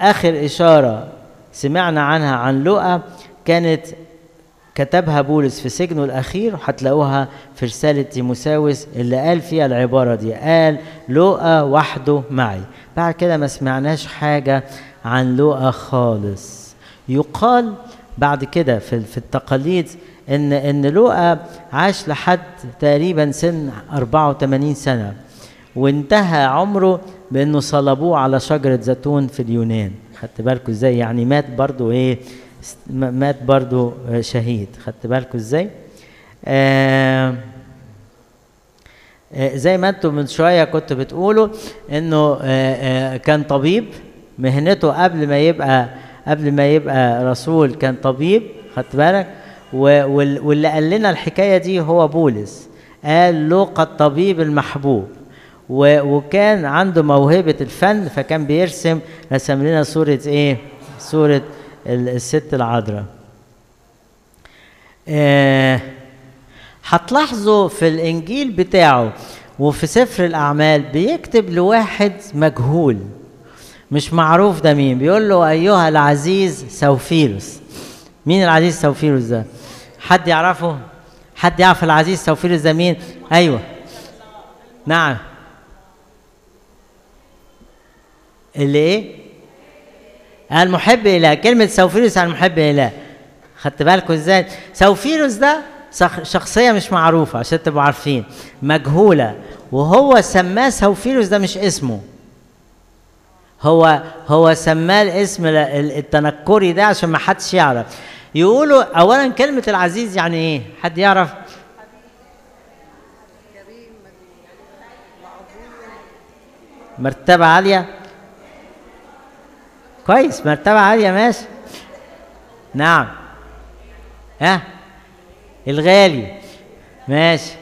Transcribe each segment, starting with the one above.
اخر اشاره سمعنا عنها عن لقى كانت كتبها بولس في سجنه الاخير وهتلاقوها في رساله تيموساوس اللي قال فيها العباره دي قال لقى وحده معي بعد كده ما سمعناش حاجه عن لقى خالص يقال بعد كده في في التقاليد ان ان لقى عاش لحد تقريبا سن 84 سنه وانتهى عمره بانه صلبوه على شجره زيتون في اليونان خدت بالكم ازاي يعني مات برضو ايه مات برضو شهيد خدت بالكم ازاي آه زي ما انتم من شويه كنتوا بتقولوا انه آه كان طبيب مهنته قبل ما يبقى قبل ما يبقى رسول كان طبيب خدت بالك واللي قال لنا الحكايه دي هو بولس قال لوقا الطبيب المحبوب وكان عنده موهبه الفن فكان بيرسم رسم لنا صوره ايه صوره الست العذراء آه هتلاحظوا في الانجيل بتاعه وفي سفر الاعمال بيكتب لواحد مجهول مش معروف ده مين بيقول له ايها العزيز سوفيروس مين العزيز سوفيروس ده حد يعرفه حد يعرف العزيز سوفيروس ده مين ايوه نعم اللي ايه المحب اله كلمه سوفيروس عن المحب اله خدت بالكم ازاي سوفيروس ده شخصيه مش معروفه عشان تبقوا عارفين مجهوله وهو سماه سوفيروس ده مش اسمه هو هو سماه الاسم التنكري ده عشان ما حدش يعرف يقولوا اولا كلمه العزيز يعني ايه حد يعرف مرتبه عاليه كويس مرتبه عاليه ماشي نعم ها الغالي ماشي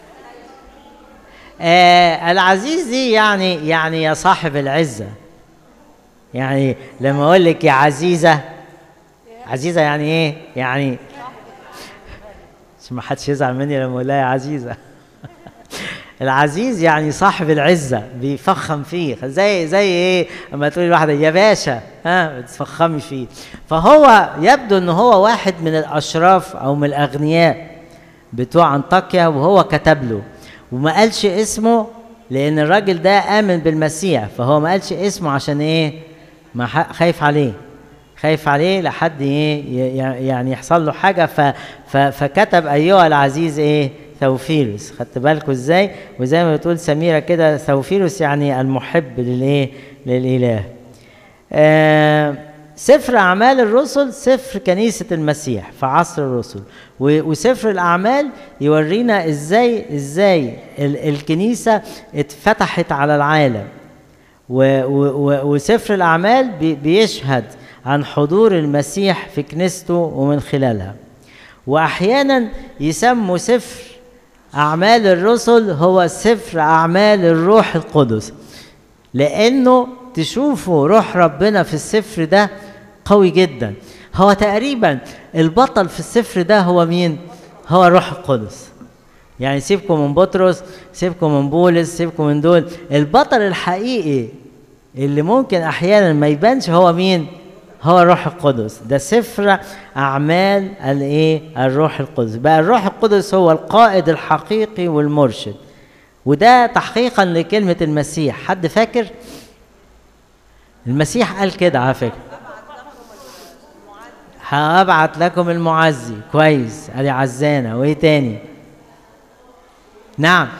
آه العزيز دي يعني يعني يا صاحب العزه يعني لما اقول لك يا عزيزه عزيزه يعني ايه يعني عشان ما حدش يزعل مني لما اقول لها يا عزيزه العزيز يعني صاحب العزه بيفخم فيه زي زي ايه اما تقولي لواحده يا باشا ها بتفخمي فيه فهو يبدو ان هو واحد من الاشراف او من الاغنياء بتوع انطاكيا وهو كتب له وما قالش اسمه لان الراجل ده امن بالمسيح فهو ما قالش اسمه عشان ايه ما خايف عليه خايف عليه لحد ايه يعني يحصل له حاجه ف ف فكتب ايها العزيز ايه ثوفيلوس خدت بالكم ازاي وزي ما بتقول سميره كده ثوفيلوس يعني المحب للايه للاله آه سفر اعمال الرسل سفر كنيسه المسيح في عصر الرسل وسفر الاعمال يورينا ازاي ازاي الكنيسه اتفتحت على العالم وسفر الاعمال بيشهد عن حضور المسيح في كنيسته ومن خلالها واحيانا يسموا سفر اعمال الرسل هو سفر اعمال الروح القدس لانه تشوفوا روح ربنا في السفر ده قوي جدا هو تقريبا البطل في السفر ده هو مين هو الروح القدس يعني سيبكم من بطرس سيبكم من بولس سيبكم من دول البطل الحقيقي اللي ممكن احيانا ما يبانش هو مين هو الروح القدس ده سفر اعمال الايه الروح القدس بقى الروح القدس هو القائد الحقيقي والمرشد وده تحقيقا لكلمه المسيح حد فاكر المسيح قال كده على فكره هبعت لكم المعزي كويس ادي عزانه وايه تاني نعم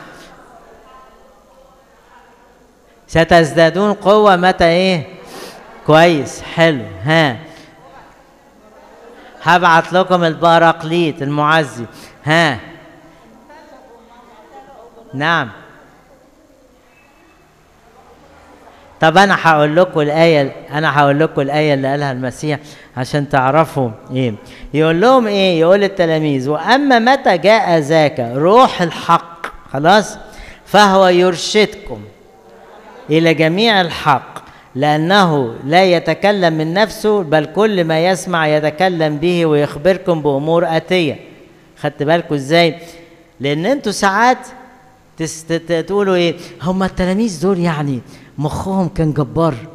ستزدادون قوة متى ايه كويس حلو ها هبعت لكم الباراقليت المعزي ها نعم طب انا هقول لكم الايه انا هقول لكم الايه اللي قالها المسيح عشان تعرفوا ايه يقول لهم ايه يقول للتلاميذ واما متى جاء ذاك روح الحق خلاص فهو يرشدكم الى جميع الحق لانه لا يتكلم من نفسه بل كل ما يسمع يتكلم به ويخبركم بامور اتيه خدت بالكم ازاي لان انتوا ساعات تست... تقولوا ايه هم التلاميذ دول يعني مخهم كان جبار